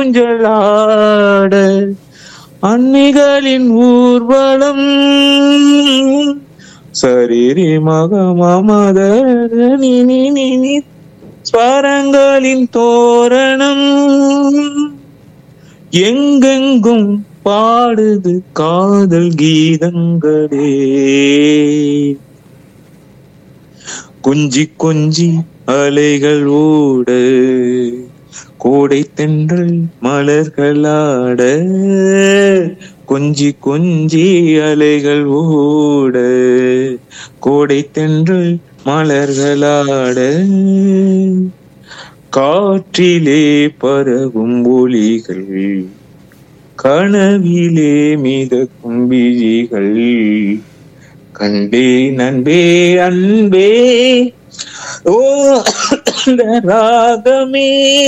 ஊஞ்சலாட அன்னிகளின் ஊர்வலம் சரிரி மகமத நி நி நி நி ஸ்வரங்களின் தோரணம் எங்கெங்கும் பாடுது காதல் கீதங்களே குஞ்சி குஞ்சி அலைகள் ஓட கோடை தென்றல் மலர்களாட கொஞ்சி கொஞ்சி அலைகள் ஓட கோடை தென்றல் மலர்களாட காற்றிலே பரவும் ஒளிகள் கனவிலே மிதக்கும் விழிகள் கண்டே நண்பே அன்பே ஓ அந்த ராகமே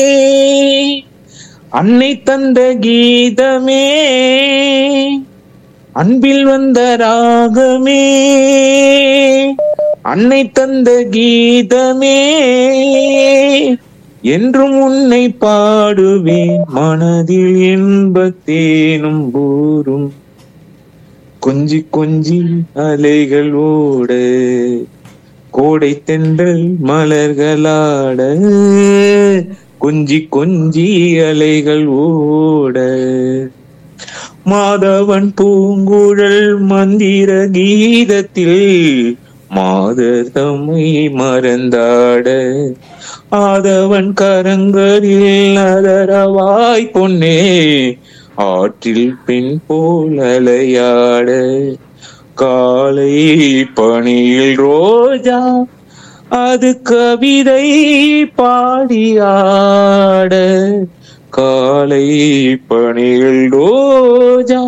அன்னை தந்த கீதமே அன்பில் வந்த ராகமே அன்னை தந்த கீதமே என்றும் உன்னை பாடுவேன் மனதில் இன்பத்தேனும் ஊரும் கொஞ்சி கொஞ்சி அலைகள் ஓட கோடை தென்றல் மலர்களாட கொஞ்சி கொஞ்சி அலைகள் ஓட மாதவன் பூங்குழல் மந்திர கீதத்தில் மாதர் தம்மை மறந்தாட ஆதவன் கரங்களில் அதரவாய் பொன்னே ஆற்றில் பெண் போல் அலையாட காலை பணியில் ரோஜா அது கவிதை பாடியாட காலை பணியில் ரோஜா